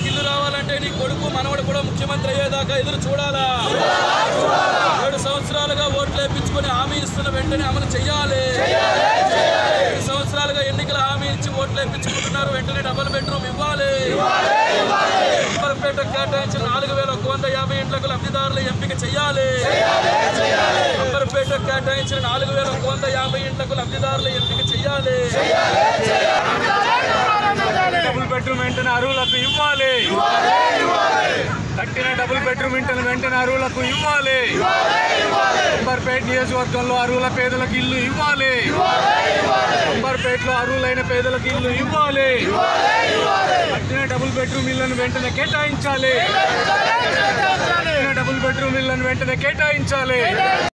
పేదలకు ఇల్లు రావాలంటే నీ కొడుకు మనవడు కూడా ముఖ్యమంత్రి అయ్యేదాకా ఎదురు చూడాలా ఏడు సంవత్సరాలుగా ఓట్లు వేయించుకొని హామీ ఇస్తున్న వెంటనే అమలు చెయ్యాలి ఏడు సంవత్సరాలుగా ఎన్నికల హామీ ఇచ్చి ఓట్లు వేయించుకుంటున్నారు వెంటనే డబుల్ బెడ్రూమ్ ఇవ్వాలి అంబర్పేట కేటాయించిన నాలుగు వేల ఒక వంద యాభై ఇంట్లకు లబ్ధిదారుల ఎంపిక చెయ్యాలి అంబర్పేట కేటాయించిన నాలుగు వేల ఒక వంద యాభై ఇంట్లకు లబ్ధిదారుల ఎంపిక చెయ్యాలి డబుల్ బెడ్రూమ్ వెంటనే అరువులకు ఇవ్వాలి కట్టిన డబుల్ బెడ్రూమ్ ఇంటిని వెంటనే అరువులకు ఇవ్వాలి అంబర్పేట నియోజకవర్గంలో అరువుల పేదలకు ఇల్లు ఇవ్వాలి అంబర్పేటలో అరువులైన పేదలకు ఇల్లు ఇవ్వాలి కట్టిన డబుల్ బెడ్రూమ్ ఇళ్లను వెంటనే కేటాయించాలి కట్టిన డబుల్ బెడ్రూమ్ ఇళ్లను వెంటనే కేటాయించాలి